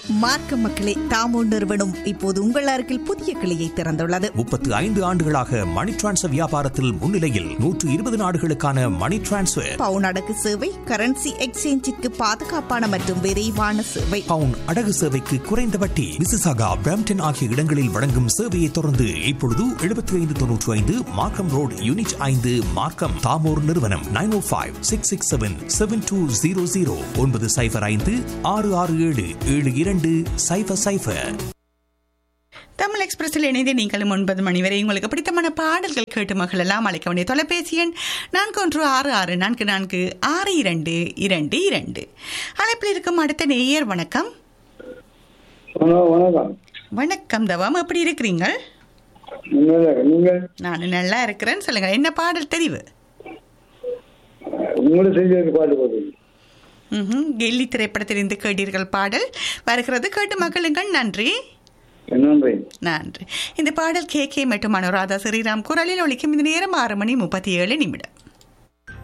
மார்க்க மக்களே தாமோ நிறுவனம் இப்போது உங்கள் அருகில் புதிய கிளையை திறந்துள்ளது முப்பத்து ஐந்து ஆண்டுகளாக மணி டிரான்ஸ்ஃபர் வியாபாரத்தில் முன்னிலையில் நூற்று இருபது நாடுகளுக்கான மணி டிரான்ஸ்ஃபர் பவுன் அடகு சேவை கரன்சி எக்ஸ்சேஞ்சிற்கு பாதுகாப்பான மற்றும் விரைவான சேவை பவுன் அடகு சேவைக்கு குறைந்த வட்டி மிசிசாகா பிரம்டன் ஆகிய இடங்களில் வழங்கும் சேவையை தொடர்ந்து இப்பொழுது எழுபத்தி ஐந்து தொன்னூற்றி ஐந்து மார்க்கம் ரோடு யூனிட் ஐந்து மார்க்கம் தாமோர் நிறுவனம் nine O five six six seven seven two zero zero ஒன்பது சைஃபர் ஐந்து ஆறு ஆறு ஏழு ஏழு இரண்டு சைஃபர் சைஃபர் தமிழ் எக்ஸ்பிரஸில் இணைந்து நீங்களும் ஒன்பது மணி வரை உங்களுக்கு பிடித்தமான பாடல்கள் கேட்டு மகளெல்லாம் அழைக்க வேண்டிய தொலைபேசி எண் நான்கு ஒன்று ஆறு ஆறு நான்கு நான்கு ஆறு இரண்டு இரண்டு இரண்டு அழைப்பில் இருக்கும் அடுத்த நேயர் வணக்கம் ஹலோ வணக்கம் வணக்கம் தவம் எப்படி இருக்கிறீங்க நீங்கள் நீங்கள் நான் நல்லா இருக்கிறேன்னு சொல்லுங்க என்ன பாடல் தெரிவு உங்களை செய்தி பாட்டு போகுது ம்ஹும். கெல்லி திரைப்படத்திலிருந்து கேட்டீர்கள் பாடல் வருகிறது கேட்டு மகளுங்கள் நன்றி நன்றி நன்றி இந்த பாடல் கே கே மற்றும் அனுராதா ஸ்ரீராம் குரலில் ஒழிக்கும் இந்த நேரம் ஆறு மணி முப்பத்தி ஏழு நிமிடம்